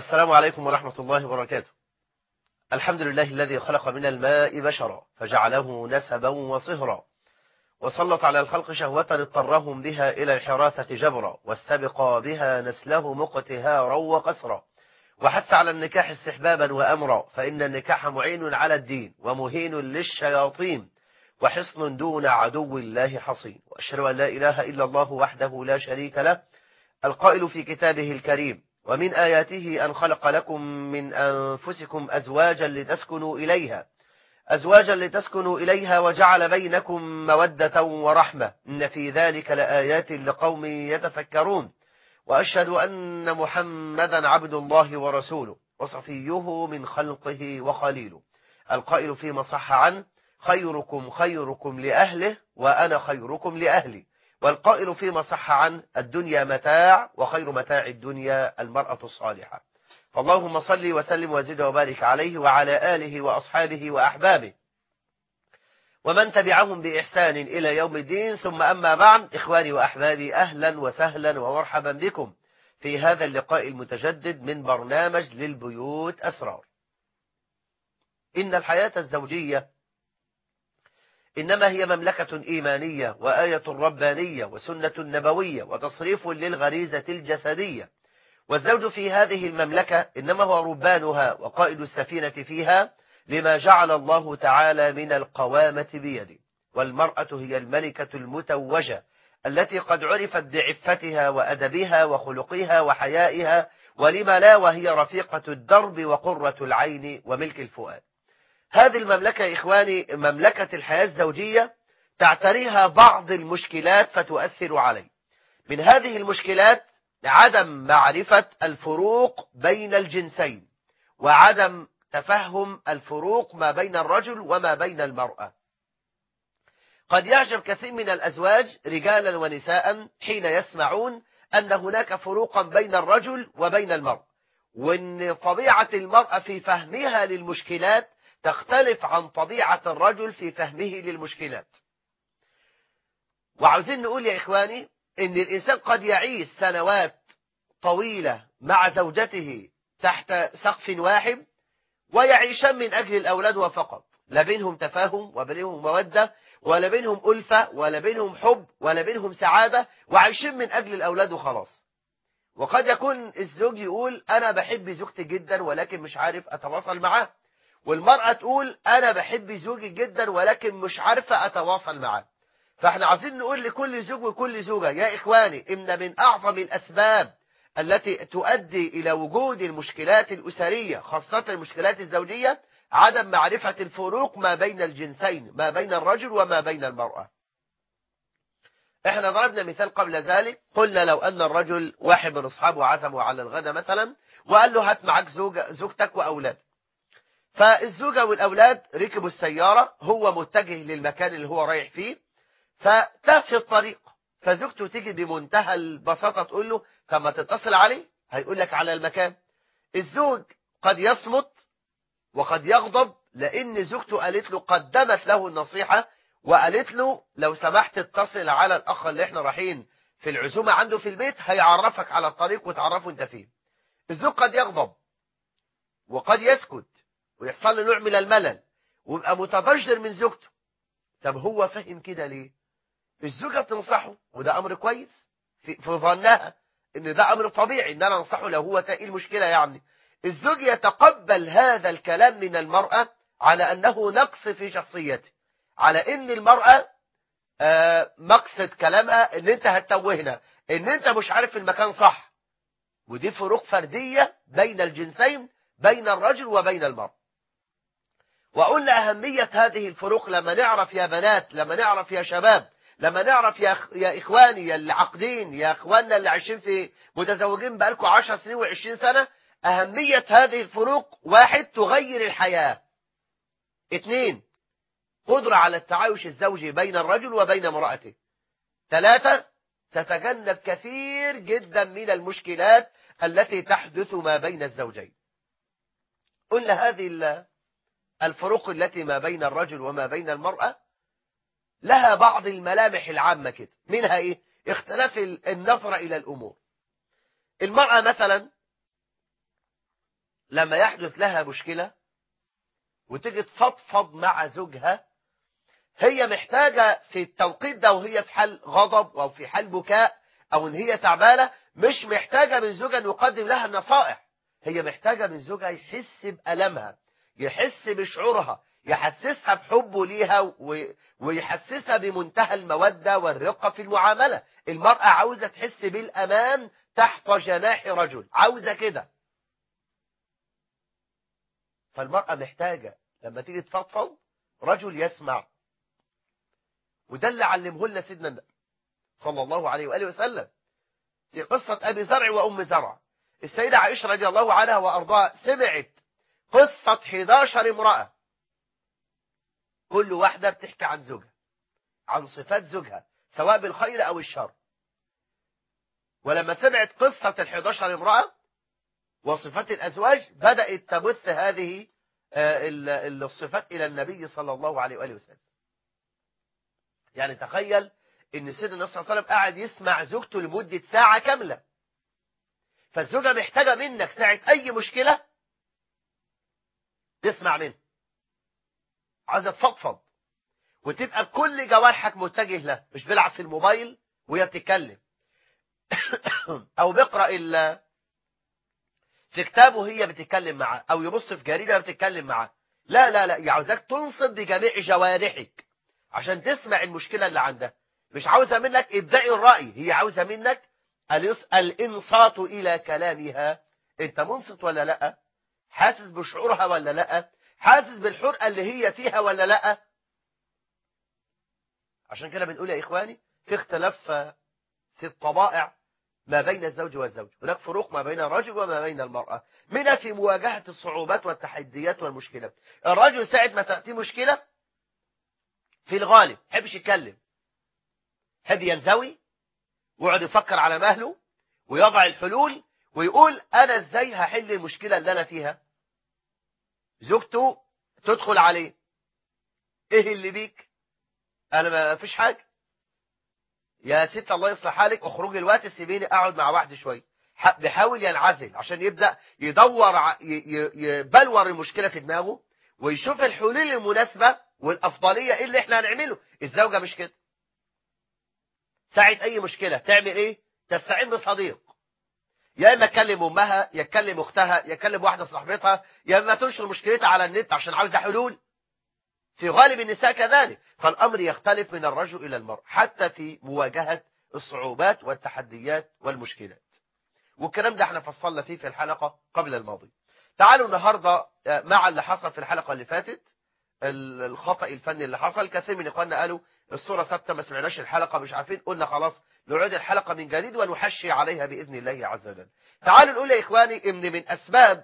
السلام عليكم ورحمة الله وبركاته الحمد لله الذي خلق من الماء بشرا فجعله نسبا وصهرا وسلط على الخلق شهوة اضطرهم بها إلى الحراثة جبرا واستبقى بها نسله مقتهارا وقسرا وحث على النكاح استحبابا وأمرا فإن النكاح معين على الدين ومهين للشياطين وحصن دون عدو الله حصين وأشهد أن لا إله إلا الله وحده لا شريك له القائل في كتابه الكريم ومن آياته أن خلق لكم من أنفسكم أزواجا لتسكنوا إليها أزواجا لتسكنوا إليها وجعل بينكم مودة ورحمة إن في ذلك لآيات لقوم يتفكرون وأشهد أن محمدا عبد الله ورسوله وصفيه من خلقه وخليله القائل فيما صح عنه خيركم خيركم لأهله وأنا خيركم لأهلي والقائل فيما صح عنه الدنيا متاع وخير متاع الدنيا المرأة الصالحة فاللهم صل وسلم وزد وبارك عليه وعلى آله وأصحابه وأحبابه ومن تبعهم بإحسان إلى يوم الدين ثم أما بعد إخواني وأحبابي أهلا وسهلا ومرحبا بكم في هذا اللقاء المتجدد من برنامج للبيوت أسرار إن الحياة الزوجية إنما هي مملكة إيمانية وآية ربانية وسنة نبوية وتصريف للغريزة الجسدية والزوج في هذه المملكة إنما هو ربانها وقائد السفينة فيها لما جعل الله تعالى من القوامة بيده والمرأة هي الملكة المتوجة التي قد عرفت بعفتها وأدبها وخلقها وحيائها ولما لا وهي رفيقة الدرب وقرة العين وملك الفؤاد هذه المملكة إخواني مملكة الحياة الزوجية تعتريها بعض المشكلات فتؤثر عليه من هذه المشكلات عدم معرفة الفروق بين الجنسين وعدم تفهم الفروق ما بين الرجل وما بين المرأة قد يعجب كثير من الأزواج رجالا ونساء حين يسمعون أن هناك فروقا بين الرجل وبين المرأة وأن طبيعة المرأة في فهمها للمشكلات تختلف عن طبيعة الرجل في فهمه للمشكلات وعاوزين نقول يا إخواني إن الإنسان قد يعيش سنوات طويلة مع زوجته تحت سقف واحد ويعيشان من أجل الأولاد وفقط لا بينهم تفاهم ولا بينهم مودة ولا بينهم ألفة ولا بينهم حب ولا بينهم سعادة وعايشين من أجل الأولاد وخلاص وقد يكون الزوج يقول أنا بحب زوجتي جدا ولكن مش عارف أتواصل معاه والمرأة تقول أنا بحب زوجي جدا ولكن مش عارفة أتواصل معاه فاحنا عايزين نقول لكل زوج وكل زوجة يا إخواني إن من أعظم الأسباب التي تؤدي إلى وجود المشكلات الأسرية خاصة المشكلات الزوجية عدم معرفة الفروق ما بين الجنسين ما بين الرجل وما بين المرأة احنا ضربنا مثال قبل ذلك قلنا لو أن الرجل واحد من أصحابه عزمه على الغداء مثلا وقال له هات معك زوجة زوجتك وأولادك فالزوجة والأولاد ركبوا السيارة هو متجه للمكان اللي هو رايح فيه فتاه في الطريق فزوجته تيجي بمنتهى البساطة تقول له طب ما تتصل عليه هيقول لك على المكان الزوج قد يصمت وقد يغضب لأن زوجته قالت له قدمت له النصيحة وقالت له لو سمحت اتصل على الأخ اللي احنا رايحين في العزومة عنده في البيت هيعرفك على الطريق وتعرفه انت فين الزوج قد يغضب وقد يسكت ويحصل له نوع من الملل ويبقى متضجر من زوجته طب هو فهم كده ليه الزوجة بتنصحه وده أمر كويس في, في ظنها ان ده أمر طبيعي ان انا انصحه لو هو ايه المشكلة يعني الزوج يتقبل هذا الكلام من المرأة على أنه نقص في شخصيته على ان المرأة آه مقصد كلامها ان انت هتتوهنا ان انت مش عارف المكان صح ودي فروق فردية بين الجنسين بين الرجل وبين المرأة وقلنا أهمية هذه الفروق لما نعرف يا بنات لما نعرف يا شباب لما نعرف يا يا إخواني يا اللي عاقدين يا إخواننا اللي عايشين في متزوجين بقالكم 10 سنين و20 سنة أهمية هذه الفروق واحد تغير الحياة اثنين قدرة على التعايش الزوجي بين الرجل وبين امرأته ثلاثة تتجنب كثير جدا من المشكلات التي تحدث ما بين الزوجين قلنا هذه الفروق التي ما بين الرجل وما بين المرأة لها بعض الملامح العامة كده منها ايه اختلاف النظرة الى الامور المرأة مثلا لما يحدث لها مشكلة وتيجي تفضفض مع زوجها هي محتاجة في التوقيت ده وهي في حال غضب أو في حال بكاء أو إن هي تعبانة مش محتاجة من زوجها أن يقدم لها النصائح هي محتاجة من زوجها يحس بألمها يحس بشعورها يحسسها بحبه ليها و... ويحسسها بمنتهى المودة والرقة في المعاملة المرأة عاوزة تحس بالأمان تحت جناح رجل عاوزة كده فالمرأة محتاجة لما تيجي تفضفض رجل يسمع وده اللي علمه لنا سيدنا النبي صلى الله عليه وآله وسلم في قصة أبي زرع وأم زرع السيدة عائشة رضي الله عنها وأرضاها سمعت قصة 11 امرأة كل واحدة بتحكي عن زوجها عن صفات زوجها سواء بالخير أو الشر ولما سمعت قصة ال 11 امرأة وصفات الأزواج بدأت تبث هذه الصفات إلى النبي صلى الله عليه وآله وسلم يعني تخيل ان سيدنا النبي صلى الله عليه وسلم قاعد يسمع زوجته لمدة ساعة كاملة فالزوجة محتاجة منك ساعة أي مشكلة تسمع منه عايزة تفضفض وتبقى كل جوارحك متجه له مش بيلعب في الموبايل وهي بتتكلم أو بيقرأ ال في كتابه وهي بتتكلم معاه أو يبص في جريدة وهي بتتكلم معاه لا لا لا عاوزاك تنصت بجميع جوارحك عشان تسمع المشكلة اللي عندها مش عاوزة منك إبداء الرأي هي عاوزة منك الإنصات إلى كلامها أنت منصت ولا لا حاسس بشعورها ولا لا حاسس بالحرقة اللي هي فيها ولا لا عشان كده بنقول يا إخواني في اختلاف في الطبائع ما بين الزوج والزوج هناك فروق ما بين الرجل وما بين المرأة منها في مواجهة الصعوبات والتحديات والمشكلات الرجل ساعة ما تأتي مشكلة في الغالب حبش يتكلم حب ينزوي ويقعد يفكر على مهله ويضع الحلول ويقول انا ازاي هحل المشكلة اللي انا فيها زوجته تدخل عليه ايه اللي بيك انا ما فيش حاجة يا ست الله يصلح حالك اخرجي الوقت سيبيني اقعد مع واحد شويه بيحاول ينعزل عشان يبدا يدور يبلور المشكله في دماغه ويشوف الحلول المناسبه والافضليه ايه اللي احنا هنعمله الزوجه مش كده ساعة اي مشكله تعمل ايه تستعين بصديق يا اما تكلم امها يا تكلم اختها يا تكلم واحده صاحبتها يا اما تنشر مشكلتها على النت عشان عاوزه حلول في غالب النساء كذلك فالأمر يختلف من الرجل إلى المرء حتى في مواجهة الصعوبات والتحديات والمشكلات والكلام ده احنا فصلنا فيه في الحلقة قبل الماضي تعالوا النهاردة مع اللي حصل في الحلقة اللي فاتت الخطأ الفني اللي حصل كثير من إخواننا قالوا الصورة ثابتة ما سمعناش الحلقة مش عارفين قلنا خلاص نعيد الحلقة من جديد ونحشي عليها بإذن الله عز وجل تعالوا نقول يا إخواني إن من أسباب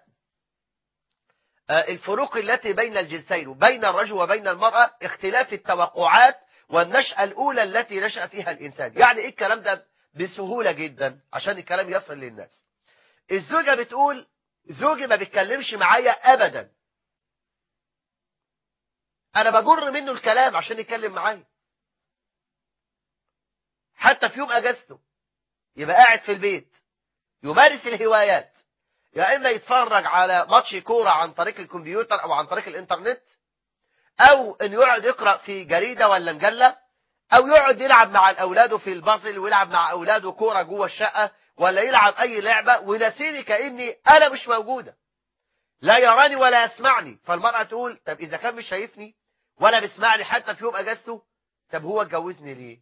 الفروق التي بين الجنسين وبين الرجل وبين المرأة اختلاف التوقعات والنشأة الأولى التي نشأ فيها الإنسان يعني إيه الكلام ده بسهولة جدا عشان الكلام يصل للناس الزوجة بتقول زوجي ما بيتكلمش معايا أبدا أنا بجر منه الكلام عشان يتكلم معايا حتى في يوم أجازته يبقى قاعد في البيت يمارس الهوايات يا إما يتفرج على ماتش كورة عن طريق الكمبيوتر أو عن طريق الإنترنت أو إنه يقعد يقرأ في جريدة ولا مجلة أو يقعد يلعب مع الأولاد في البازل ويلعب مع أولاده كورة جوه الشقة ولا يلعب أي لعبة ونسيني كأني أنا مش موجودة لا يراني ولا يسمعني فالمرأة تقول طب إذا كان مش شايفني ولا بيسمعني حتى في يوم أجازته طب هو اتجوزني ليه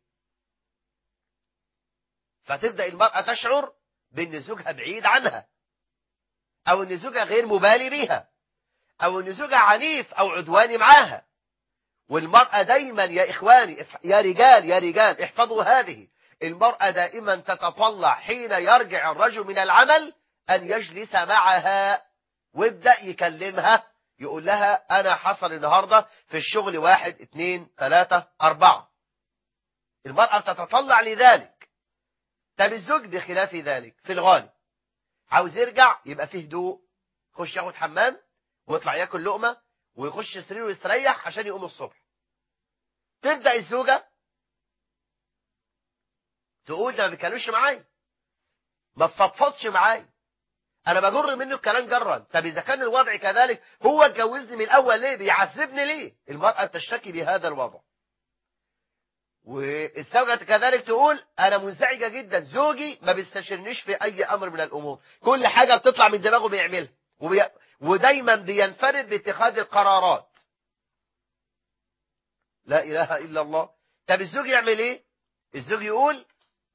فتبدأ المرأة تشعر بأن زوجها بعيد عنها أو أن زوجها غير مبالي بيها أو أن زوجها عنيف أو عدواني معاها والمرأة دايما يا إخواني يا رجال يا رجال احفظوا هذه المرأة دائما تتطلع حين يرجع الرجل من العمل أن يجلس معها ويبدأ يكلمها يقول لها أنا حصل النهاردة في الشغل واحد اثنين ثلاثة أربعة المرأة تتطلع لذلك طب الزوج بخلاف ذلك في الغالب عاوز يرجع يبقى فيه هدوء يخش ياخد حمام ويطلع ياكل لقمة ويخش سريره ويستريح عشان يقوم الصبح تبدأ الزوجة تقول ده ما بيتكلمش معايا ما تفضفضش معايا انا بجر منه الكلام جرا طب اذا كان الوضع كذلك هو اتجوزني من الاول ليه بيعذبني ليه المرأة تشتكي بهذا الوضع والزوجة كذلك تقول انا منزعجة جدا زوجي ما بيستشرنيش في اي امر من الامور كل حاجة بتطلع من دماغه بيعملها وبي... ودايما بينفرد باتخاذ القرارات لا اله الا الله طب الزوج يعمل ايه الزوج يقول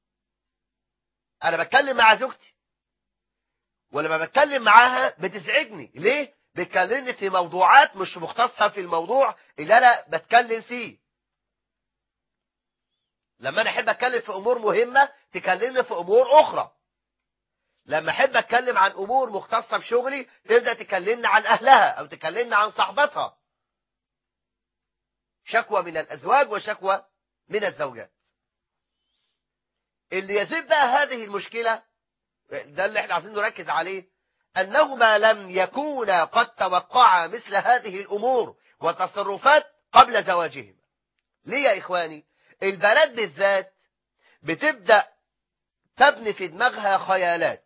انا بتكلم مع زوجتي ولما بتكلم معاها بتزعجني ليه بتكلمني في موضوعات مش مختصة في الموضوع اللي انا بتكلم فيه لما انا احب اتكلم في امور مهمة تكلمني في امور اخرى لما احب اتكلم عن امور مختصة بشغلي تبدأ تكلمني عن اهلها او تكلمني عن صاحبتها شكوى من الازواج وشكوى من الزوجات اللي يزيد بقى هذه المشكلة ده اللي احنا عايزين نركز عليه أنهما لم يكونا قد توقعا مثل هذه الأمور وتصرفات قبل زواجهما ليه يا إخواني البنات بالذات بتبدأ تبني في دماغها خيالات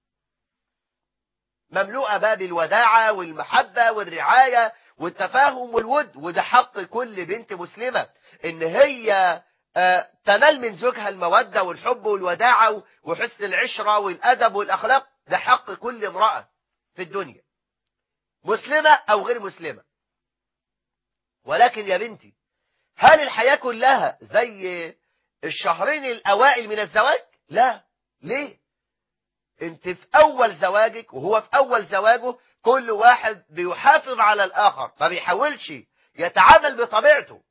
مملوءة باب الوداعة والمحبة والرعاية والتفاهم والود وده حق كل بنت مسلمة ان هي تنال من زوجها المودة والحب والوداعة وحسن العشرة والأدب والأخلاق ده حق كل امرأة في الدنيا مسلمة أو غير مسلمة ولكن يا بنتي هل الحياة كلها زي الشهرين الأوائل من الزواج لا ليه انت في أول زواجك وهو في أول زواجه كل واحد بيحافظ على الآخر ما بيحاولش يتعامل بطبيعته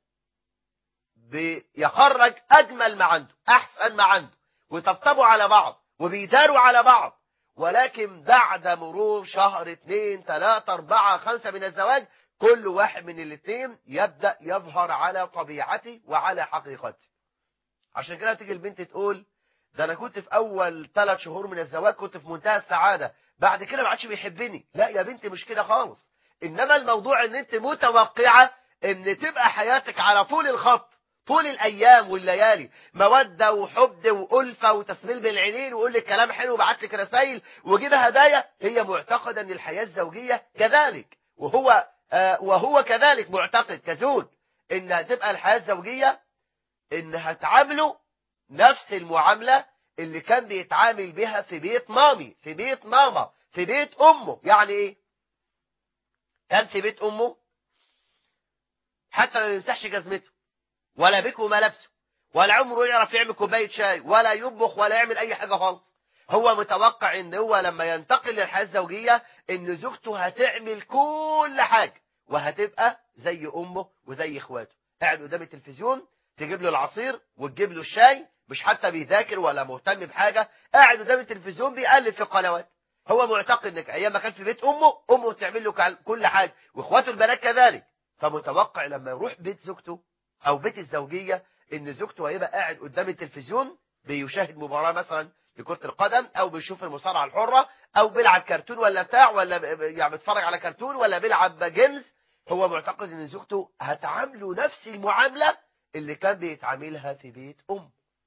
بيخرج أجمل ما عنده أحسن ما عنده ويطبطبوا على بعض وبيداروا على بعض ولكن بعد مرور شهر اثنين ثلاثة أربعة خمسة من الزواج كل واحد من الاثنين يبدأ يظهر على طبيعته وعلى حقيقته عشان كده تيجي البنت تقول ده أنا كنت في أول ثلاث شهور من الزواج كنت في منتهى السعادة بعد كده ما عادش بيحبني لا يا بنتي مش كده خالص إنما الموضوع إن أنت متوقعة إن تبقى حياتك على طول الخط طول الأيام والليالي مودة وحب وألفة وتسميل بالعينين ويقول لك كلام حلو وبعت لك رسائل وجيب هدايا هي معتقدة أن الحياة الزوجية كذلك وهو آه وهو كذلك معتقد كزوج إن هتبقى الحياة الزوجية إنها تعامله نفس المعاملة اللي كان بيتعامل بها في بيت مامي في بيت ماما في بيت أمه يعني إيه كان في بيت أمه حتى ما يمسحش جزمته ولا بكو ملابسه ولا عمره يعرف يعمل كوبايه شاي ولا يطبخ ولا يعمل اي حاجه خالص هو متوقع ان هو لما ينتقل للحياه الزوجيه ان زوجته هتعمل كل حاجه وهتبقى زي امه وزي اخواته قاعد قدام التلفزيون تجيب له العصير وتجيب له الشاي مش حتى بيذاكر ولا مهتم بحاجه قاعد قدام التلفزيون بيقلب في القنوات هو معتقد انك ايام ما كان في بيت امه امه تعمل له كل حاجه واخواته البنات كذلك فمتوقع لما يروح بيت زوجته او بيت الزوجية ان زوجته هيبقى قاعد قدام التلفزيون بيشاهد مباراة مثلا لكرة القدم او بيشوف المصارعة الحرة او بيلعب كرتون ولا بتاع ولا يعني بيتفرج على كرتون ولا بيلعب جيمز هو معتقد ان زوجته هتعامله نفس المعاملة اللي كان بيتعاملها في بيت ام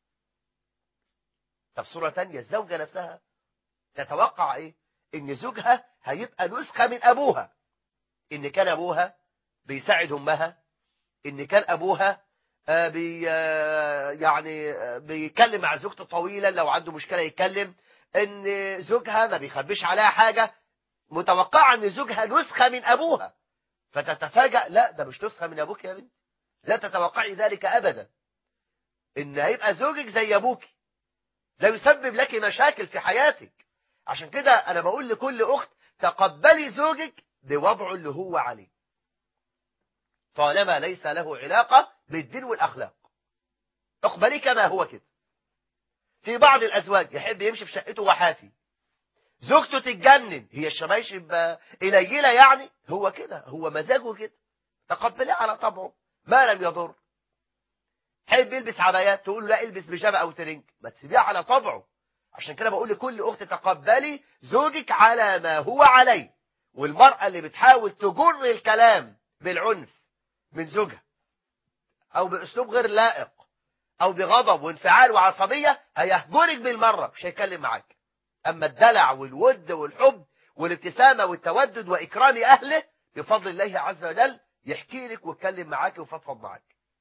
طب صورة تانية الزوجة نفسها تتوقع ايه ان زوجها هيبقى نسخة من ابوها ان كان ابوها بيساعد امها ان كان ابوها بي يعني بيتكلم مع زوجته طويلا لو عنده مشكلة يتكلم ان زوجها ما بيخبيش عليها حاجة متوقعة ان زوجها نسخة من ابوها فتتفاجأ لا ده مش نسخة من ابوك يا بنت لا تتوقعي ذلك ابدا ان هيبقى زوجك زي ابوك ده يسبب لك مشاكل في حياتك عشان كده انا بقول لكل اخت تقبلي زوجك بوضعه اللي هو عليه طالما ليس له علاقة بالدين والأخلاق اقبلي كما هو كده في بعض الأزواج يحب يمشي في شقته وحافي زوجته تتجنن هي الشبايشب قليلة يعني هو كده هو مزاجه كده تقبليه على طبعه ما لم يضر حب يلبس عبايات تقول له لا البس بيجامه او ترنج ما تسيبيه على طبعه عشان كده بقول لكل اخت تقبلي زوجك على ما هو عليه والمرأة اللي بتحاول تجر الكلام بالعنف من زوجها او باسلوب غير لائق او بغضب وانفعال وعصبية هيهجرك بالمرة مش هيتكلم معاك أما الدلع والود والحب والابتسامة والتودد وإكرام أهله بفضل الله عز وجل يحكي لك ويتكلم معاك ويفضفض معاك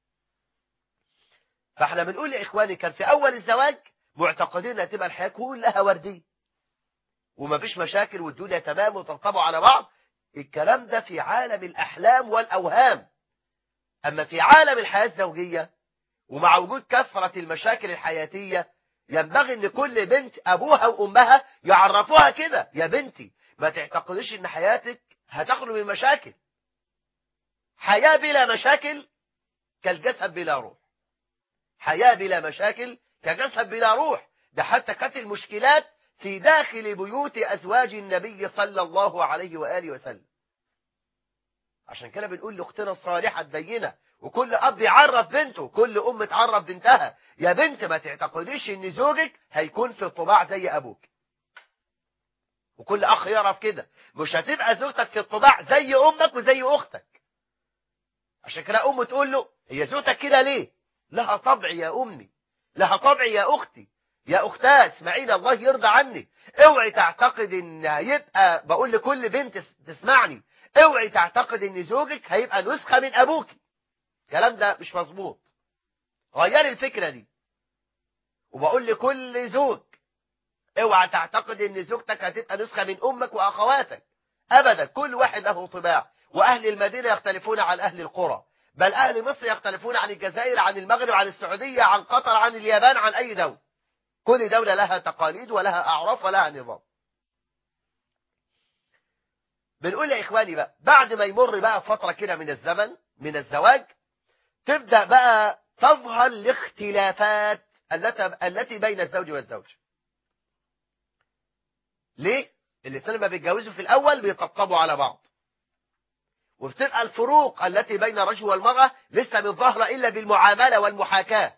فاحنا بنقول يا إخواني كان في أول الزواج معتقدين أن تبقى الحياة كلها وردية وما فيش مشاكل والدنيا تمام وتنطبوا على بعض الكلام ده في عالم الأحلام والأوهام أما في عالم الحياة الزوجية ومع وجود كثرة المشاكل الحياتية ينبغي ان كل بنت ابوها وامها يعرفوها كده يا بنتي ما تعتقديش ان حياتك هتخلو من مشاكل حياة بلا مشاكل كالجسد بلا روح حياة بلا مشاكل كجسد بلا روح ده حتى كانت المشكلات في داخل بيوت أزواج النبي صلى الله عليه وآله وسلم عشان كده بنقول لاختنا الصالحة الدينة وكل أب يعرف بنته كل أم تعرف بنتها يا بنت ما تعتقديش إن زوجك هيكون في الطباع زي أبوك وكل أخ يعرف كده مش هتبقى زوجتك في الطباع زي أمك وزي أختك عشان كده أم تقول له هي زوجتك كده ليه لها طبع يا أمي لها طبع يا أختي يا أختها اسمعيني الله يرضى عني اوعي تعتقد ان هيبقى بقول لكل بنت تسمعني اوعي تعتقد ان زوجك هيبقى نسخة من ابوك الكلام ده مش مظبوط غيري الفكرة دي وبقول لكل زوج اوعى تعتقد ان زوجتك هتبقى نسخة من امك واخواتك ابدا كل واحد له طباع واهل المدينة يختلفون عن اهل القرى بل اهل مصر يختلفون عن الجزائر عن المغرب عن السعودية عن قطر عن اليابان عن اي دولة كل دولة لها تقاليد ولها اعراف ولها نظام بنقول يا إخواني بقى بعد ما يمر بقى فترة كده من الزمن من الزواج تبدأ بقى تظهر الاختلافات التي التي بين الزوج والزوج ليه؟ الاثنين ما بيتجوزوا في الأول بيطبطبوا على بعض وبتبقى الفروق التي بين الرجل والمرأة لسه من ظاهرة إلا بالمعاملة والمحاكاة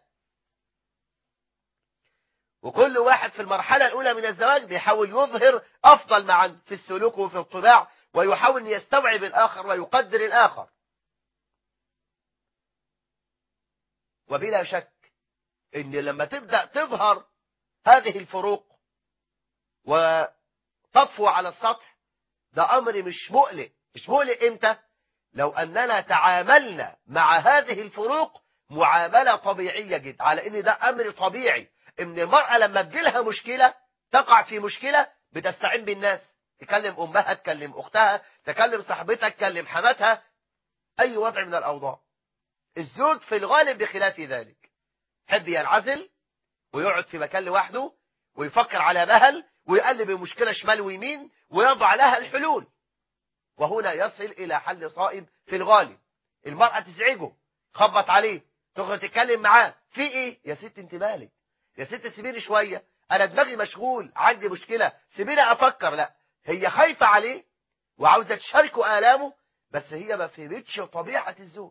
وكل واحد في المرحلة الأولى من الزواج بيحاول يظهر أفضل معا في السلوك وفي الطباع ويحاول أن يستوعب الآخر ويقدر الآخر وبلا شك أن لما تبدأ تظهر هذه الفروق وتطفو على السطح ده أمر مش مقلق مش مقلق إمتى لو أننا تعاملنا مع هذه الفروق معاملة طبيعية جدا على أن ده أمر طبيعي ان المرأة لما تجيلها مشكلة تقع في مشكلة بتستعين بالناس تكلم أمها تكلم أختها تكلم صاحبتها تكلم حماتها أي وضع من الأوضاع الزوج في الغالب بخلاف ذلك حب ينعزل ويقعد في مكان لوحده ويفكر على مهل ويقلب المشكلة شمال ويمين ويضع لها الحلول وهنا يصل إلى حل صائب في الغالب المرأة تزعجه خبط عليه تخرج تتكلم معاه في ايه يا ست انت مالك يا ست سيبيني شوية أنا دماغي مشغول عندي مشكلة سيبيني أفكر لا هي خايفة عليه وعاوزة تشاركه آلامه بس هي ما فهمتش طبيعة الزوج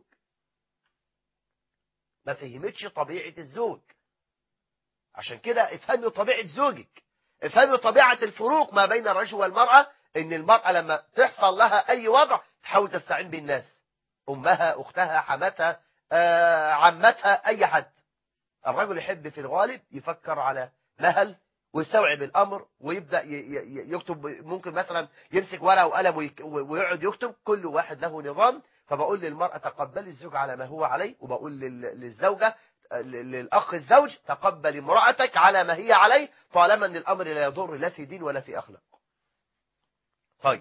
ما فهمتش طبيعة الزوج عشان كده افهمي طبيعة زوجك افهمي طبيعة الفروق ما بين الرجل والمرأة ان المرأة لما تحصل لها اي وضع تحاول تستعين بالناس امها اختها حماتها آه عمتها اي حد الرجل يحب في الغالب يفكر على مهل ويستوعب الأمر ويبدأ يكتب ممكن مثلا يمسك ورقة وقلم ويقعد يكتب كل واحد له نظام فبقول للمرأة تقبلي الزوج على ما هو عليه وبقول للزوجة للأخ الزوج تقبل امرأتك على ما هي عليه طالما أن الأمر لا يضر لا في دين ولا في أخلاق طيب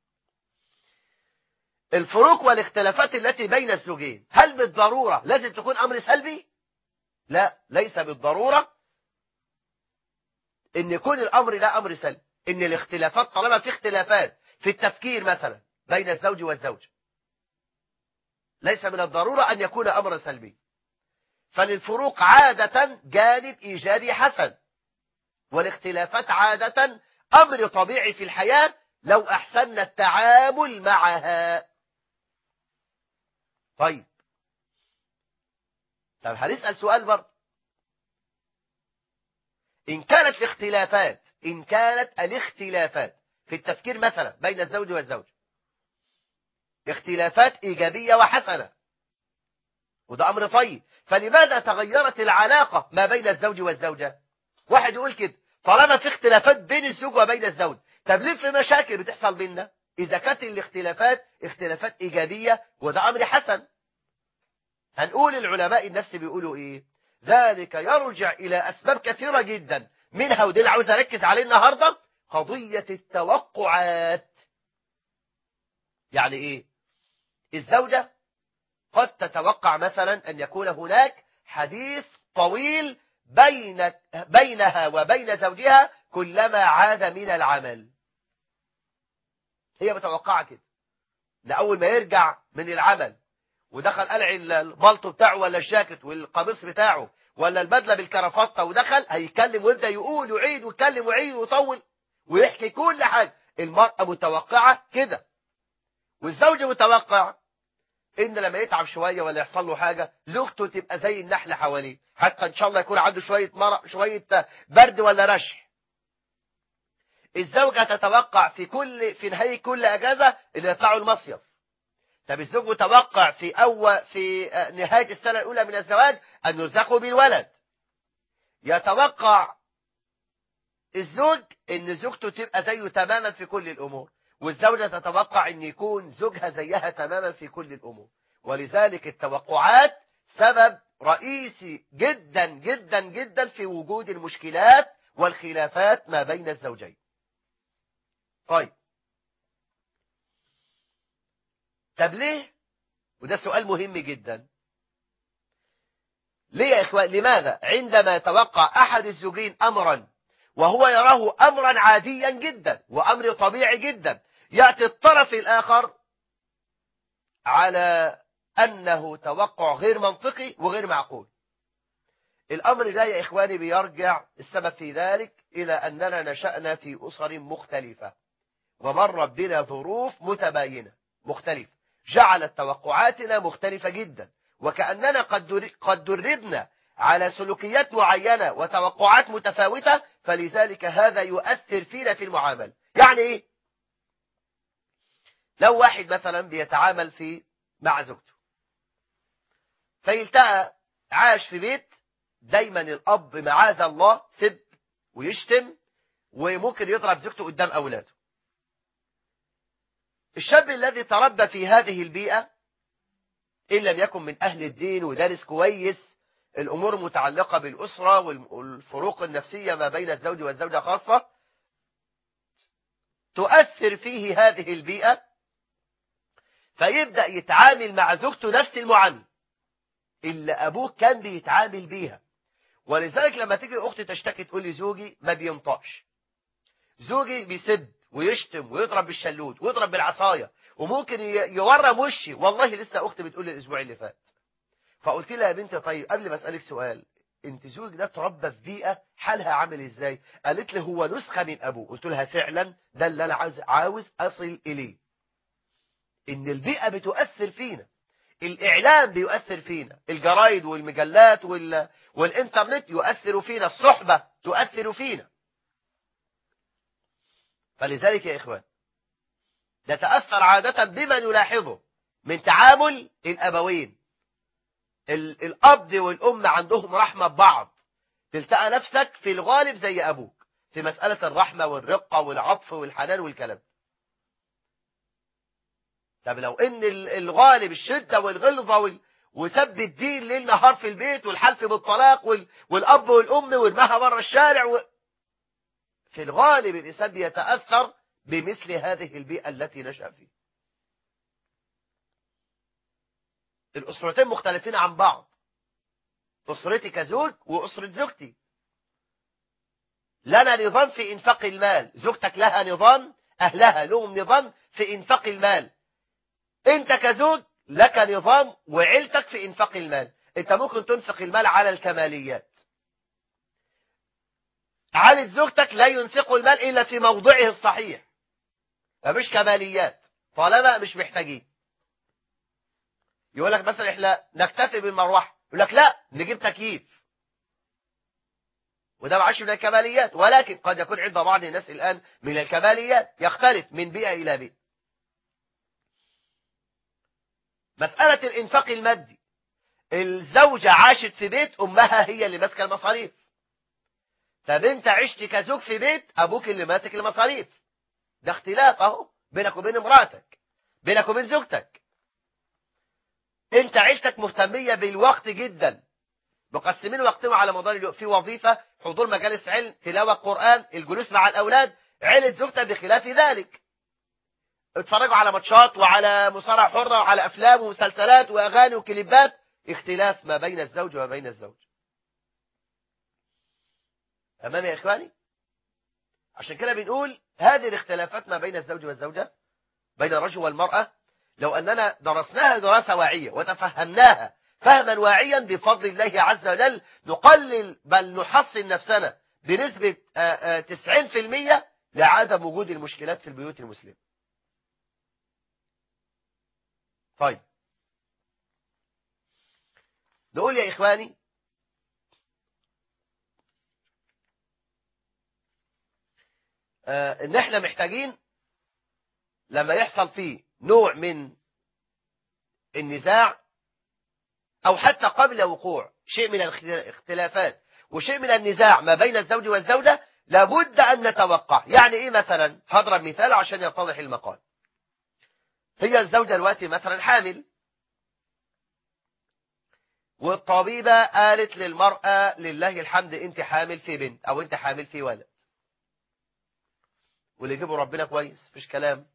الفروق والاختلافات التي بين الزوجين هل بالضرورة لازم تكون أمر سلبي لا ليس بالضرورة ان يكون الامر لا امر سلبي ان الاختلافات طالما في اختلافات في التفكير مثلا بين الزوج والزوج ليس من الضرورة ان يكون امر سلبي فللفروق عادة جانب ايجابي حسن والاختلافات عادة امر طبيعي في الحياة لو احسننا التعامل معها طيب طب هنسأل سؤال برضه إن كانت الاختلافات إن كانت الاختلافات في التفكير مثلا بين الزوج والزوج اختلافات إيجابية وحسنة وده أمر طيب فلماذا تغيرت العلاقة ما بين الزوج والزوجة واحد يقول كده طالما في اختلافات بين الزوج وبين الزوج طب ليه في مشاكل بتحصل بيننا إذا كانت الاختلافات اختلافات إيجابية وده أمر حسن هنقول العلماء النفس بيقولوا إيه ذلك يرجع إلى أسباب كثيرة جدا منها ودي اللي عاوز أركز عليه النهاردة قضية التوقعات يعني إيه الزوجة قد تتوقع مثلا أن يكون هناك حديث طويل بين بينها وبين زوجها كلما عاد من العمل هي متوقعة كده لأول ما يرجع من العمل ودخل قلع البلطو بتاعه ولا الجاكيت والقميص بتاعه ولا البدلة بالكرافتة ودخل هيتكلم ويبدأ يقول ويعيد ويتكلم ويعيد ويطول ويحكي كل حاجة المرأة متوقعة كده والزوج متوقع ان لما يتعب شوية ولا يحصل له حاجة زوجته تبقى زي النحل حواليه حتى ان شاء الله يكون عنده شوية مرق شوية برد ولا رشح الزوجة تتوقع في كل في نهاية كل اجازة ان يطلعوا المصيف طب الزوج متوقع في أول في نهاية السنة الأولى من الزواج أن يرزقوا بالولد يتوقع الزوج أن زوجته تبقى زيه تماما في كل الأمور والزوجة تتوقع أن يكون زوجها زيها تماما في كل الأمور ولذلك التوقعات سبب رئيسي جدا جدا جدا في وجود المشكلات والخلافات ما بين الزوجين طيب طب ليه وده سؤال مهم جدا ليه يا إخوان لماذا عندما يتوقع أحد الزوجين أمرا وهو يراه أمرا عاديا جدا وأمر طبيعي جدا يأتي الطرف الآخر على أنه توقع غير منطقي وغير معقول الأمر ده يا إخواني بيرجع السبب في ذلك إلى أننا نشأنا في أسر مختلفة ومر بنا ظروف متباينة مختلفة جعلت توقعاتنا مختلفة جدا وكأننا قد قد دربنا على سلوكيات معينة وتوقعات متفاوتة فلذلك هذا يؤثر فينا في المعاملة يعني ايه لو واحد مثلا بيتعامل في مع زوجته فيلتقى عاش في بيت دايما الأب معاذ الله سب ويشتم وممكن يضرب زوجته قدام أولاده الشاب الذي تربى في هذه البيئة إن لم يكن من أهل الدين ودارس كويس الأمور متعلقة بالأسرة والفروق النفسية ما بين الزوج والزوجة خاصة تؤثر فيه هذه البيئة فيبدأ يتعامل مع زوجته نفس المعاملة اللي أبوه كان بيتعامل بيها ولذلك لما تيجي أختي تشتكي تقول لي زوجي ما بينطقش زوجي بيسب ويشتم ويضرب بالشلوت ويضرب بالعصاية وممكن يورم وشي والله لسه أختي بتقول لي الأسبوع اللي فات فقلت لها يا بنتي طيب قبل ما أسألك سؤال انت زوجك ده تربى في بيئة حالها عامل ازاي قالت لي هو نسخة من أبوه قلت لها فعلا ده اللي أنا عاوز, عاوز أصل إليه إن البيئة بتؤثر فينا الإعلام بيؤثر فينا الجرايد والمجلات وال... والإنترنت يؤثر فينا الصحبة تؤثر فينا فلذلك يا إخوان نتأثر عادة بما نلاحظه من تعامل الأبوين ال... الأب والأم عندهم رحمة ببعض تلتقى نفسك في الغالب زي أبوك في مسألة الرحمة والرقة والعطف والحنان والكلام طب لو ان الغالب الشدة والغلظة وال... وسب الدين ليل نهار في البيت والحلف بالطلاق وال... والأب والأم وارماها بره الشارع و... في الغالب الإنسان بيتأثر بمثل هذه البيئة التي نشأ فيها الأسرتين مختلفين عن بعض أسرتي كزوج وأسرة زوجتي لنا نظام في إنفاق المال زوجتك لها نظام أهلها لهم نظام في إنفاق المال انت كزوج لك نظام وعيلتك في انفاق المال انت ممكن تنفق المال على الكماليات عائلة زوجتك لا ينفق المال الا في موضعه الصحيح مفيش كماليات طالما مش محتاجين يقول لك مثلا احنا نكتفي بالمروحه يقول لك لا نجيب تكييف وده معاش من الكماليات ولكن قد يكون عند بعض الناس الآن من الكماليات يختلف من بيئة إلى بيئة مسألة الإنفاق المادي الزوجة عاشت في بيت أمها هي اللي ماسكة المصاريف طب انت عشت كزوج في بيت ابوك اللي ماسك المصاريف ده اختلاف اهو بينك وبين امراتك بينك وبين زوجتك انت عيشتك مهتمية بالوقت جدا مقسمين وقتهم على مدار اليوم في وظيفة حضور مجالس علم تلاوة قرآن الجلوس مع الأولاد عيلة زوجتك بخلاف ذلك اتفرجوا على ماتشات وعلى مصارعة حرة وعلى أفلام ومسلسلات وأغاني وكليبات اختلاف ما بين الزوج وما بين الزوج أمام يا إخواني عشان كده بنقول هذه الاختلافات ما بين الزوج والزوجة بين الرجل والمرأة لو أننا درسناها دراسة واعية وتفهمناها فهما واعيا بفضل الله عز وجل نقلل بل نحصن نفسنا بنسبة 90% لعدم وجود المشكلات في البيوت المسلمة طيب نقول يا إخواني ان احنا محتاجين لما يحصل فيه نوع من النزاع او حتى قبل وقوع شيء من الاختلافات وشيء من النزاع ما بين الزوج والزوجة لابد ان نتوقع يعني ايه مثلا هضرب مثال عشان يتضح المقال هي الزوجة دلوقتي مثلا حامل والطبيبة قالت للمرأة لله الحمد انت حامل في بنت او انت حامل في ولد واللي يجيبه ربنا كويس مفيش كلام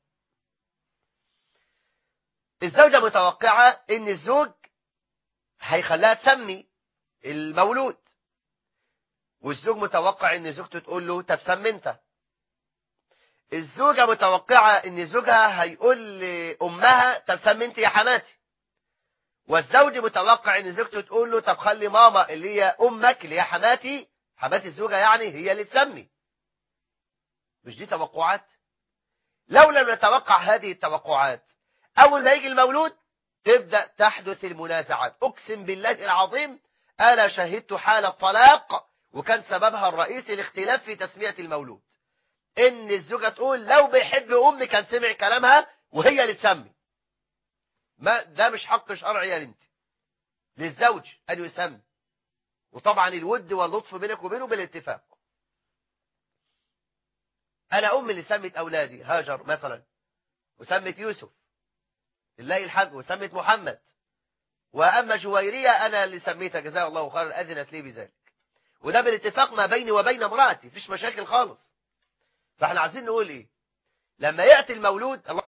الزوجة متوقعة ان الزوج هيخليها تسمي المولود والزوج متوقع ان زوجته تقول له طب سمي انت الزوجة متوقعة ان زوجها هيقول لأمها طب سمي انت يا حماتي والزوج متوقع ان زوجته تقول له طب خلي ماما اللي هي امك اللي هي حماتي حماتي الزوجة يعني هي اللي تسمي مش دي توقعات لو لم نتوقع هذه التوقعات أول ما يجي المولود تبدأ تحدث المنازعات أقسم بالله العظيم أنا شهدت حالة طلاق وكان سببها الرئيسي الاختلاف في تسمية المولود إن الزوجة تقول لو بيحب أمي كان سمع كلامها وهي اللي تسمي ما ده مش حق شرعي يا بنتي للزوج أن يسمي وطبعا الود واللطف بينك وبينه بالاتفاق أنا أم اللي سمت أولادي هاجر مثلا وسمت يوسف لله الحمد وسمت محمد وأما جويرية أنا اللي سميتها جزاها الله خيرا أذنت لي بذلك وده بالاتفاق ما بيني وبين امرأتي مفيش مشاكل خالص فاحنا عايزين نقول إيه لما يأتي المولود الله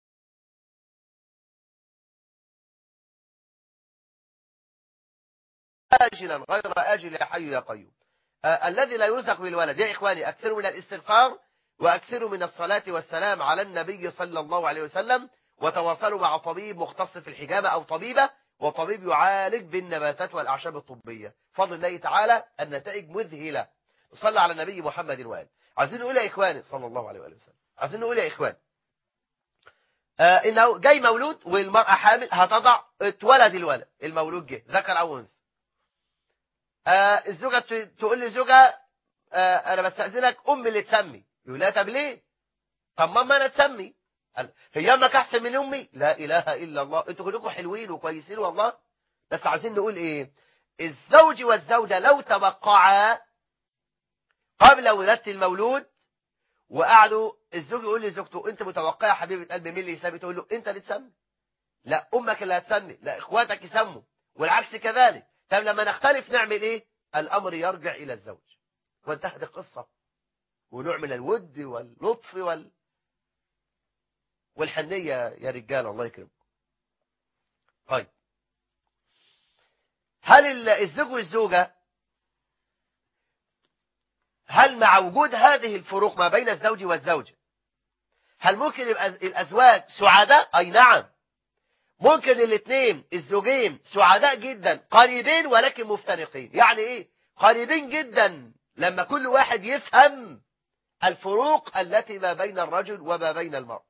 آجلا غير آجل يا حي يا قيوم آه الذي لا يرزق بالولد يا إخواني أكثروا من الاستغفار وأكثروا من الصلاة والسلام على النبي صلى الله عليه وسلم وتواصلوا مع طبيب مختص في الحجامة أو طبيبة وطبيب يعالج بالنباتات والأعشاب الطبية فضل الله تعالى النتائج مذهلة صلى على النبي محمد وآله عايزين نقول يا إخواني صلى الله عليه وآله وسلم عايزين نقول يا إخوان آه إنه جاي مولود والمرأة حامل هتضع اتولد الولد المولود جه ذكر أو أنثى آه الزوجة تقول لزوجها آه أنا بستأذنك أم اللي تسمي يقول لها طب ليه طب ماما أنا تسمي هي امك احسن من امي لا اله الا الله انتوا كلكم حلوين وكويسين والله بس عايزين نقول ايه الزوج والزوجة لو توقعا قبل ولادة المولود وقعدوا الزوج يقول لزوجته انت متوقعه يا حبيبه قلبي مين اللي يسمي تقول له انت اللي تسمي لا امك اللي هتسمي لا اخواتك يسموا والعكس كذلك طب لما نختلف نعمل ايه الامر يرجع الى الزوج وانتهت القصه ونوع من الود واللطف وال والحنية يا رجال الله يكرمكم طيب هل الزوج والزوجة هل مع وجود هذه الفروق ما بين الزوج والزوجة هل ممكن يبقى الأزواج سعداء أي نعم ممكن الاثنين الزوجين سعداء جدا قريبين ولكن مفترقين يعني ايه قريبين جدا لما كل واحد يفهم الفروق التي ما بين الرجل وما بين المرأة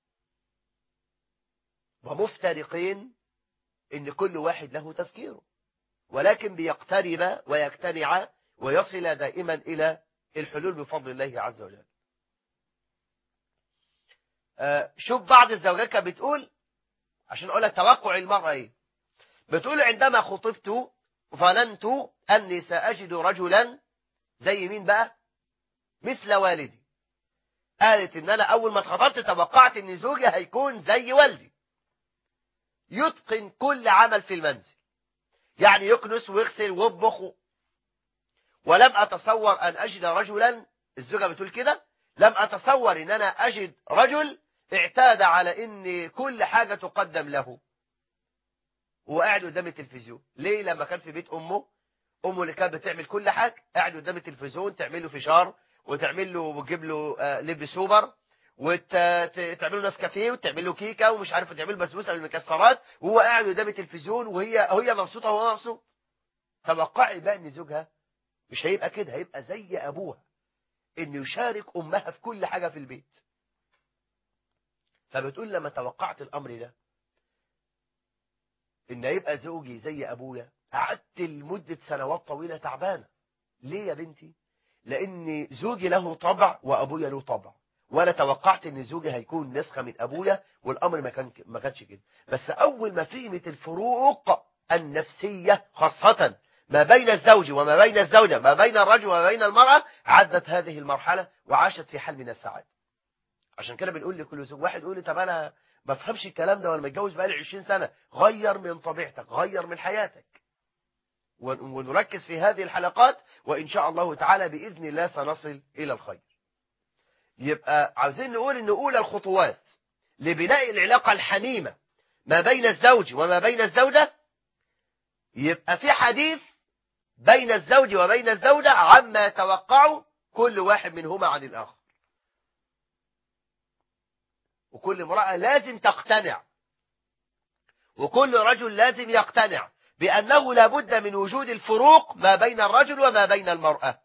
ومفترقين ان كل واحد له تفكيره ولكن بيقترب ويجتمع ويصل دائما الى الحلول بفضل الله عز وجل آه شوف بعض الزوجات كانت بتقول عشان اقول لك توقع المرأة ايه بتقول عندما خطبت ظننت اني ساجد رجلا زي مين بقى مثل والدي قالت ان انا اول ما اتخطبت توقعت ان زوجي هيكون زي والدي يتقن كل عمل في المنزل يعني يكنس ويغسل ويطبخ ولم اتصور ان اجد رجلا الزوجه بتقول كده لم اتصور ان انا اجد رجل اعتاد على ان كل حاجه تقدم له وقاعد قدام التلفزيون ليه لما كان في بيت امه امه اللي كانت بتعمل كل حاجه قاعد قدام التلفزيون تعمل له فشار وتعمل له وتجيب له آه، لب سوبر وتعمل له نسكافيه وتعمل له كيكه ومش عارف تعمل له بسبوسه بالمكسرات وهو قاعد قدام التلفزيون وهي هي مبسوطه وهو مبسوط توقعي بقى ان زوجها مش هيبقى كده هيبقى زي ابوها انه يشارك امها في كل حاجه في البيت فبتقول لما توقعت الامر ده ان يبقى زوجي زي ابويا قعدت لمده سنوات طويله تعبانه ليه يا بنتي لان زوجي له طبع وابويا له طبع وانا توقعت ان زوجي هيكون نسخه من ابويا والامر ما كان ما كانش كده بس اول ما فهمت الفروق النفسيه خاصه ما بين الزوج وما بين الزوجه ما بين الرجل وما بين المراه عدت هذه المرحله وعاشت في حال من السعاده عشان كده بنقول لكل زوج واحد يقول لي طب انا ما بفهمش الكلام ده وانا متجوز بقالي 20 سنه غير من طبيعتك غير من حياتك ون- ونركز في هذه الحلقات وإن شاء الله تعالى بإذن الله سنصل إلى الخير يبقى عاوزين نقول إن أولى الخطوات لبناء العلاقة الحميمة ما بين الزوج وما بين الزوجة يبقى في حديث بين الزوج وبين الزوجة عما يتوقعه كل واحد منهما عن الآخر وكل امرأة لازم تقتنع وكل رجل لازم يقتنع بأنه لابد من وجود الفروق ما بين الرجل وما بين المرأة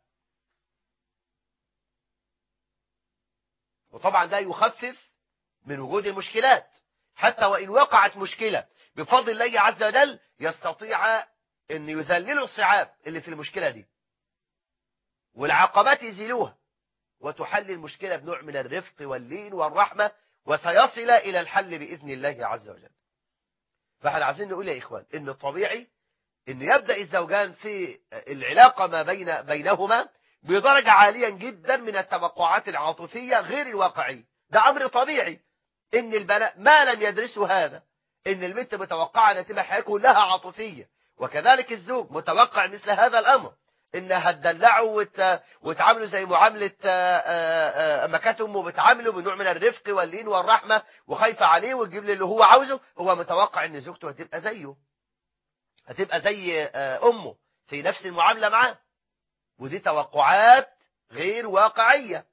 وطبعا ده يخفف من وجود المشكلات حتى وإن وقعت مشكلة بفضل الله عز وجل يستطيع أن يذللوا الصعاب اللي في المشكلة دي والعقبات يزيلوها وتحل المشكلة بنوع من الرفق واللين والرحمة وسيصل إلى الحل بإذن الله عز وجل فاحنا عايزين نقول يا إخوان إن الطبيعي إن يبدأ الزوجان في العلاقة ما بين بينهما بدرجة عالية جدا من التوقعات العاطفية غير الواقعية ده أمر طبيعي إن البنات ما لم يدرسوا هذا إن البنت متوقعة أن تبقى حياة كلها عاطفية وكذلك الزوج متوقع مثل هذا الأمر إنها تدلعوا وت... وتعاملوا زي معاملة أما كانت أمه بتعامله بنوع من الرفق واللين والرحمة وخايفة عليه وتجيب له اللي هو عاوزه هو متوقع إن زوجته هتبقى زيه هتبقى زي أمه في نفس المعاملة معاه ودي توقعات غير واقعية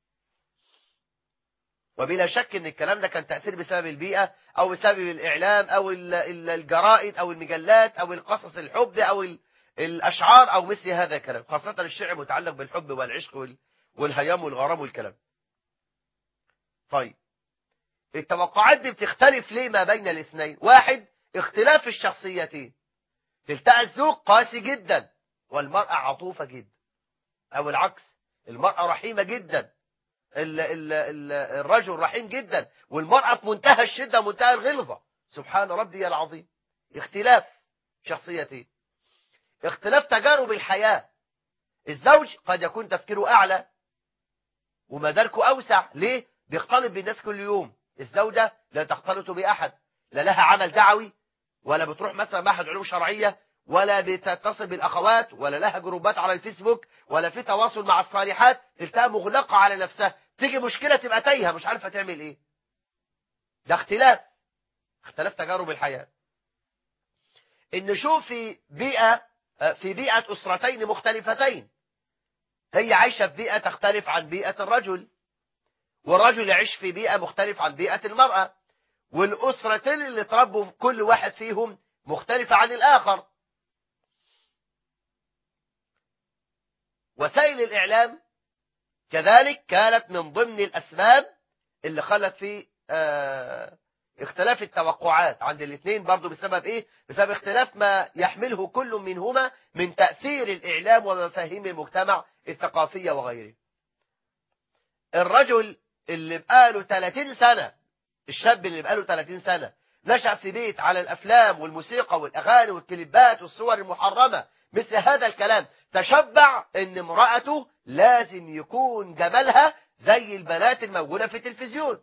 وبلا شك ان الكلام ده كان تأثير بسبب البيئة او بسبب الاعلام او الجرائد او المجلات او القصص الحب او الاشعار او مثل هذا الكلام خاصة الشعر متعلق بالحب والعشق والهيام والغرام والكلام طيب التوقعات دي بتختلف ليه ما بين الاثنين واحد اختلاف الشخصيتين تلتقى الزوج قاسي جدا والمرأة عطوفة جدا او العكس المرأة رحيمة جدا ال ال ال الرجل رحيم جدا والمرأة في منتهى الشدة منتهى الغلظة سبحان ربي العظيم اختلاف شخصيتين اختلاف تجارب الحياة الزوج قد يكون تفكيره أعلى ومداركه أوسع ليه؟ بيختلط بالناس كل يوم الزوجة لا تختلط بأحد لا لها عمل دعوي ولا بتروح مثلا معهد علوم شرعية ولا بتتصل بالأخوات ولا لها جروبات على الفيسبوك ولا في تواصل مع الصالحات تلتها مغلقة على نفسها تيجي مشكلة تبقى تايهة مش عارفة تعمل ايه ده اختلاف اختلاف تجارب الحياة ان نشوف في بيئة في بيئة أسرتين مختلفتين هي عايشة في بيئة تختلف عن بيئة الرجل والرجل يعيش في بيئة مختلف عن بيئة المرأة والأسرتين اللي تربوا كل واحد فيهم مختلفة عن الآخر وسائل الإعلام كذلك كانت من ضمن الأسباب اللي خلت في اه اختلاف التوقعات عند الاثنين برضو بسبب ايه بسبب اختلاف ما يحمله كل منهما من تأثير الإعلام ومفاهيم المجتمع الثقافية وغيره الرجل اللي بقاله 30 سنة الشاب اللي بقاله 30 سنة نشأ في بيت على الأفلام والموسيقى والأغاني والكليبات والصور المحرمة مثل هذا الكلام تشبع ان امرأته لازم يكون جمالها زي البنات الموجودة في التلفزيون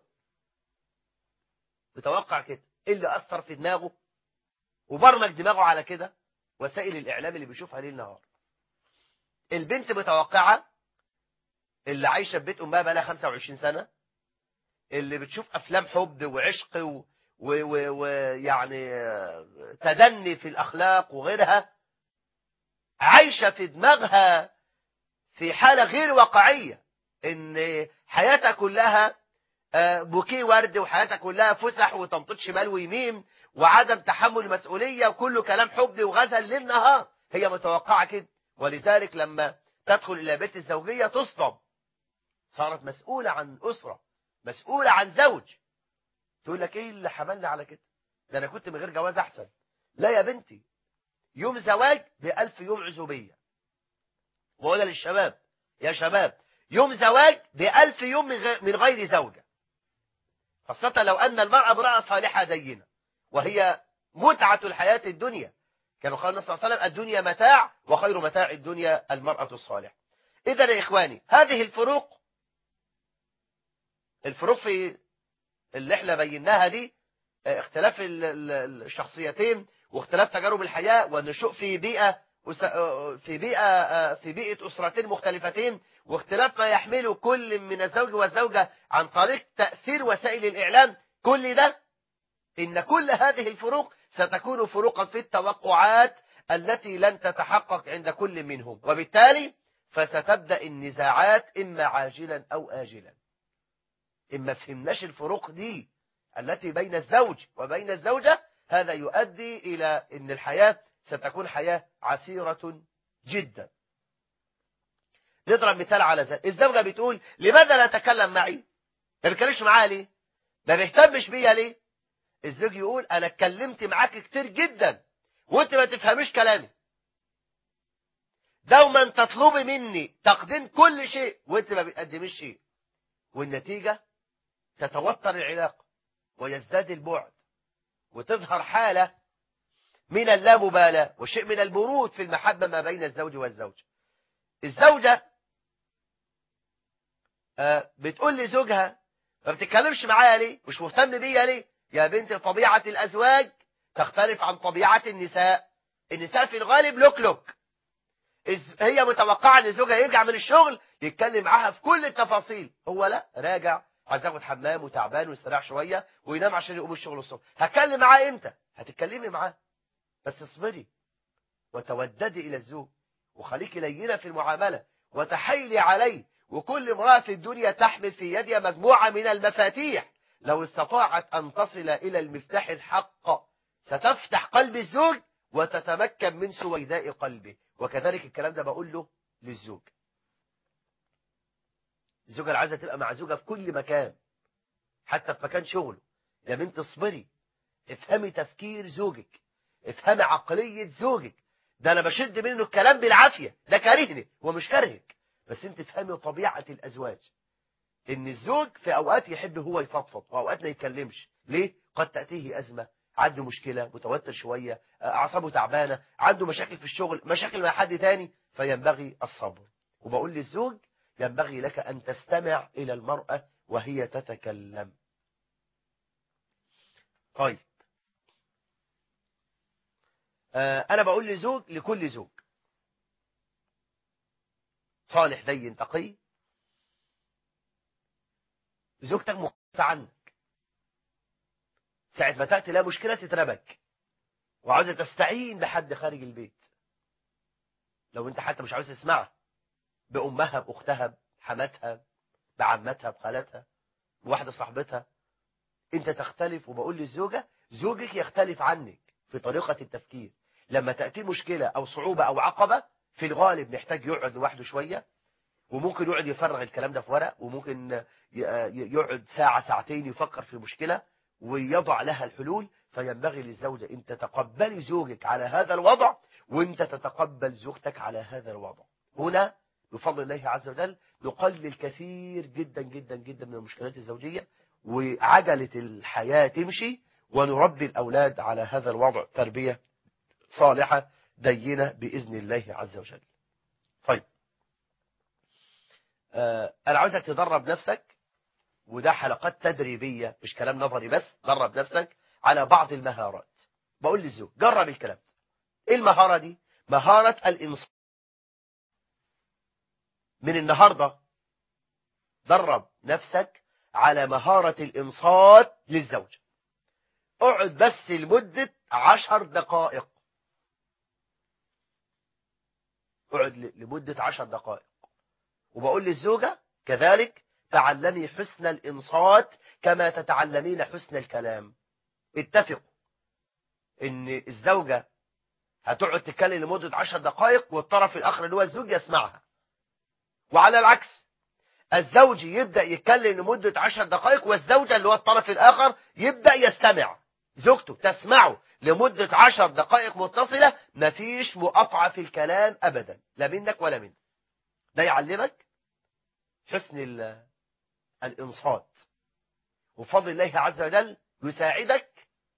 متوقع كده ايه اللي أثر في دماغه وبرمج دماغه على كده وسائل الإعلام اللي بيشوفها ليل نهار البنت متوقعة اللي عايشة في بيت أمها بقالها 25 سنة اللي بتشوف أفلام حب وعشق و... ويعني تدني في الأخلاق وغيرها عايشة في دماغها في حالة غير واقعية ان حياتها كلها بوكيه ورد وحياتها كلها فسح وتنطيط شمال ويمين وعدم تحمل مسؤولية وكله كلام حب وغزل ليل نهار هي متوقعة كده ولذلك لما تدخل إلى بيت الزوجية تصدم صارت مسؤولة عن أسرة مسؤولة عن زوج تقول لك ايه اللي حملني على كده ده انا كنت من غير جواز احسن لا يا بنتي يوم زواج بألف يوم عزوبية وأقول للشباب يا شباب يوم زواج بألف يوم من غير زوجة خاصة لو أن المرأة امرأة صالحة دينة وهي متعة الحياة الدنيا كما قال النبي صلى الله عليه وسلم الدنيا متاع وخير متاع الدنيا المرأة الصالحة إذا يا إخواني هذه الفروق الفروق في اللي احنا بيناها دي اختلاف الشخصيتين واختلاف تجارب الحياة والنشوء في بيئة في بيئة في بيئة أسرتين مختلفتين واختلاف ما يحمله كل من الزوج والزوجة عن طريق تأثير وسائل الإعلام كل ده إن كل هذه الفروق ستكون فروقا في التوقعات التي لن تتحقق عند كل منهم وبالتالي فستبدأ النزاعات إما عاجلا أو آجلا إما فهمناش الفروق دي التي بين الزوج وبين الزوجة هذا يؤدي إلى أن الحياة ستكون حياة عسيرة جدا نضرب مثال على ذلك الزوجة بتقول لماذا لا تكلم معي ما بيتكلمش معايا ليه ما بيهتمش بيا ليه الزوج يقول أنا اتكلمت معاك كتير جدا وانت ما تفهمش كلامي دوما تطلبي مني تقديم كل شيء وانت ما بتقدميش شيء والنتيجة تتوتر العلاقة ويزداد البعد وتظهر حالة من اللامبالاة وشيء من البرود في المحبة ما بين الزوج والزوج الزوجة بتقول لزوجها ما بتتكلمش معايا ليه مش مهتم بيا ليه يا بنت طبيعة الأزواج تختلف عن طبيعة النساء النساء في الغالب لوك لوك هي متوقعة ان زوجها يرجع من الشغل يتكلم معاها في كل التفاصيل هو لا راجع عايز ياخد حمام وتعبان ويستريح شويه وينام عشان يقوم الشغل الصبح هتكلم معاه امتى هتتكلمي معاه بس اصبري وتوددي الى الزوج وخليكي لينه في المعامله وتحايلي عليه وكل امراه في الدنيا تحمل في يدها مجموعه من المفاتيح لو استطاعت ان تصل الى المفتاح الحق ستفتح قلب الزوج وتتمكن من سويداء قلبه وكذلك الكلام ده بقول له للزوج الزوجة اللي عايزة تبقى مع زوجها في كل مكان حتى في مكان شغله يا بنت اصبري افهمي تفكير زوجك افهمي عقلية زوجك ده انا بشد منه الكلام بالعافية ده كارهني هو مش كارهك بس انت افهمي طبيعة الازواج ان الزوج في اوقات يحب هو يفضفض واوقات ما يتكلمش ليه قد تأتيه ازمة عنده مشكلة متوتر شوية اعصابه تعبانة عنده مشاكل في الشغل مشاكل مع حد تاني فينبغي الصبر وبقول للزوج ينبغي لك أن تستمع إلى المرأة وهي تتكلم طيب آه أنا بقول لزوج لكل زوج صالح دين تقي زوجتك مختلفة عنك ساعة ما تأتي لها مشكلة تتربك وعاوزة تستعين بحد خارج البيت لو انت حتى مش عاوز تسمعها بأمها بأختها بحماتها بعمتها بخالتها بواحدة صاحبتها انت تختلف وبقول للزوجة زوجك يختلف عنك في طريقة التفكير لما تأتي مشكلة أو صعوبة أو عقبة في الغالب نحتاج يقعد لوحده شوية وممكن يقعد يفرغ الكلام ده في ورق وممكن يقعد ساعة ساعتين يفكر في المشكلة ويضع لها الحلول فينبغي للزوجة ان تتقبلي زوجك على هذا الوضع وانت تتقبل زوجتك على هذا الوضع هنا بفضل الله عز وجل نقلل كثير جدا جدا جدا من المشكلات الزوجية وعجلة الحياة تمشي ونربي الأولاد على هذا الوضع تربية صالحة دينة بإذن الله عز وجل طيب آه أنا عاوزك تدرب نفسك وده حلقات تدريبية مش كلام نظري بس درب نفسك على بعض المهارات بقول للزوج جرب الكلام ايه المهارة دي مهارة الإنصات من النهاردة درب نفسك على مهارة الإنصات للزوج اقعد بس لمدة عشر دقائق اقعد لمدة عشر دقائق وبقول للزوجة كذلك تعلمي حسن الإنصات كما تتعلمين حسن الكلام اتفقوا ان الزوجة هتقعد تتكلم لمدة عشر دقائق والطرف الآخر اللي هو الزوج يسمعها وعلى العكس الزوج يبدأ يتكلم لمدة عشر دقائق والزوجة اللي هو الطرف الآخر يبدأ يستمع زوجته تسمعه لمدة عشر دقائق متصلة مفيش مقاطعة في الكلام أبدا لا منك ولا منك ده يعلمك حسن الإنصات وفضل الله عز وجل يساعدك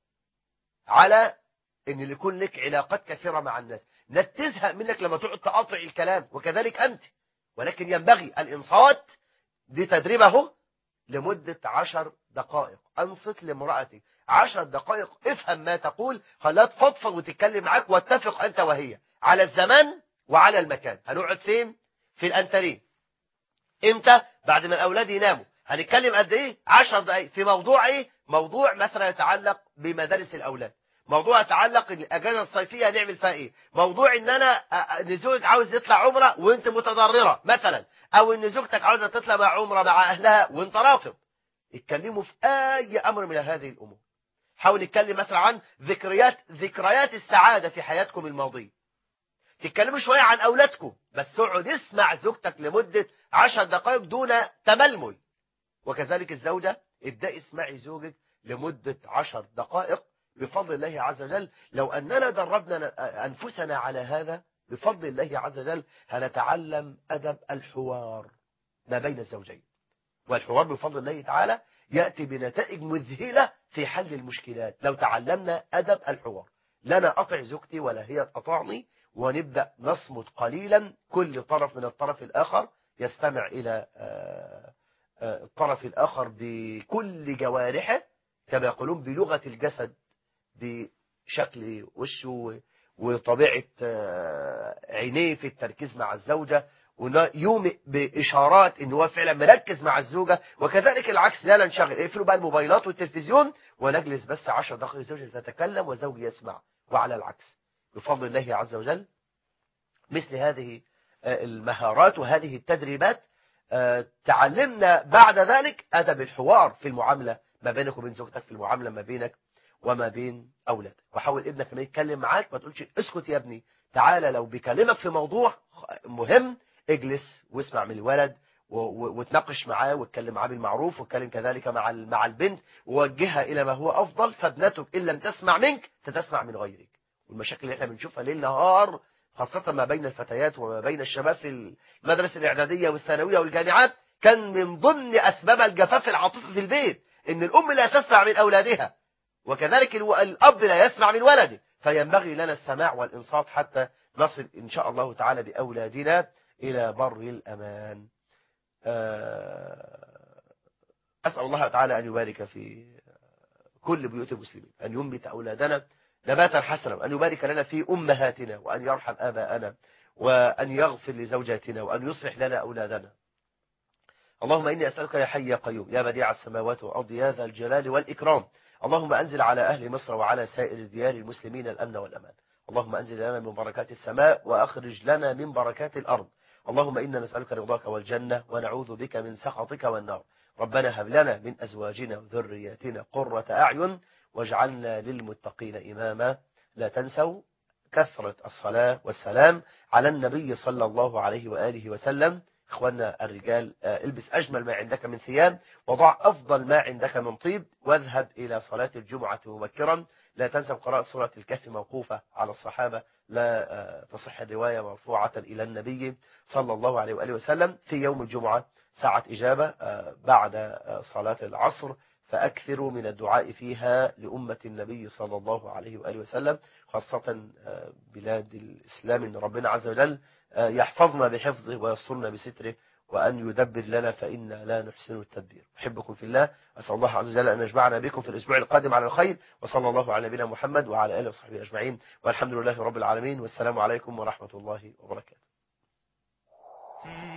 على ان يكون لك علاقات كثيرة مع الناس ناس تزهق منك لما تقعد تقاطع الكلام وكذلك أنت ولكن ينبغي الإنصات دي تدريبه لمدة عشر دقائق أنصت لامرأتك عشر دقائق افهم ما تقول خلاها تفضفض وتتكلم معاك واتفق أنت وهي على الزمان وعلى المكان هنقعد فين في الأنترين امتى بعد ما الأولاد يناموا هنتكلم قد ايه عشر دقائق في موضوع ايه موضوع مثلا يتعلق بمدارس الأولاد موضوع يتعلق الاجازه الصيفيه هنعمل فيها ايه موضوع ان انا ان زوجك عاوز يطلع عمره وانت متضرره مثلا او ان زوجتك عاوزه تطلع مع عمره مع اهلها وانت رافض اتكلموا في اي امر من هذه الامور حاول نتكلم مثلا عن ذكريات ذكريات السعاده في حياتكم الماضيه تتكلموا شويه عن اولادكم بس اقعد اسمع زوجتك لمده عشر دقائق دون تململ وكذلك الزوجه ابدأي اسمعي زوجك لمده عشر دقائق بفضل الله عز وجل لو أننا دربنا أنفسنا على هذا بفضل الله عز وجل هنتعلم أدب الحوار ما بين الزوجين والحوار بفضل الله تعالى يأتي بنتائج مذهلة في حل المشكلات لو تعلمنا أدب الحوار لنا أطع زوجتي ولا هي تطعني ونبدأ نصمت قليلا كل طرف من الطرف الآخر يستمع إلى الطرف الآخر بكل جوارحه كما يقولون بلغة الجسد بشكل وشه وطبيعة عينيه في التركيز مع الزوجة ويومئ بإشارات إن هو فعلا مركز مع الزوجة وكذلك العكس لا ننشغل اقفلوا بقى الموبايلات والتلفزيون ونجلس بس عشر دقائق الزوجة تتكلم والزوج يسمع وعلى العكس بفضل الله عز وجل مثل هذه المهارات وهذه التدريبات تعلمنا بعد ذلك أدب الحوار في المعاملة ما بينك وبين زوجتك في المعاملة ما بينك وما بين أولادك وحاول ابنك لما يتكلم معاك ما تقولش اسكت يا ابني تعالى لو بيكلمك في موضوع مهم اجلس واسمع من الولد وتناقش معاه واتكلم معاه بالمعروف واتكلم كذلك مع مع البنت ووجهها إلى ما هو أفضل فابنتك إن لم تسمع منك ستسمع من غيرك والمشاكل اللي احنا بنشوفها ليل نهار خاصة ما بين الفتيات وما بين الشباب في المدرسة الإعدادية والثانوية والجامعات كان من ضمن أسباب الجفاف العاطفي في البيت إن الأم لا تسمع من أولادها وكذلك الأب لا يسمع من ولده فينبغي لنا السماع والإنصات حتى نصل إن شاء الله تعالى بأولادنا إلى بر الأمان أسأل الله تعالى أن يبارك في كل بيوت المسلمين أن ينبت أولادنا نباتا حسنا وأن يبارك لنا في أمهاتنا وأن يرحم آباءنا وأن يغفر لزوجاتنا وأن يصلح لنا أولادنا اللهم إني أسألك يا حي يا قيوم يا بديع السماوات والأرض يا ذا الجلال والإكرام اللهم أنزل على أهل مصر وعلى سائر ديار المسلمين الأمن والأمان اللهم أنزل لنا من بركات السماء وأخرج لنا من بركات الأرض اللهم إنا نسألك رضاك والجنة ونعوذ بك من سخطك والنار ربنا هب لنا من أزواجنا وذرياتنا قرة أعين واجعلنا للمتقين إماما لا تنسوا كثرة الصلاة والسلام على النبي صلى الله عليه وآله وسلم إخواننا الرجال البس أجمل ما عندك من ثياب وضع أفضل ما عندك من طيب واذهب إلى صلاة الجمعة مبكرا لا تنسى قراءة سورة الكهف موقوفة على الصحابة لا تصح الرواية مرفوعة إلى النبي صلى الله عليه وآله وسلم في يوم الجمعة ساعة إجابة بعد صلاة العصر فأكثروا من الدعاء فيها لأمة النبي صلى الله عليه وآله وسلم خاصة بلاد الإسلام إن ربنا عز وجل يحفظنا بحفظه ويسترنا بستره وأن يدبر لنا فإنا لا نحسن التدبير أحبكم في الله أسأل الله عز وجل أن يجمعنا بكم في الأسبوع القادم على الخير وصلى الله على نبينا محمد وعلى آله وصحبه أجمعين والحمد لله رب العالمين والسلام عليكم ورحمة الله وبركاته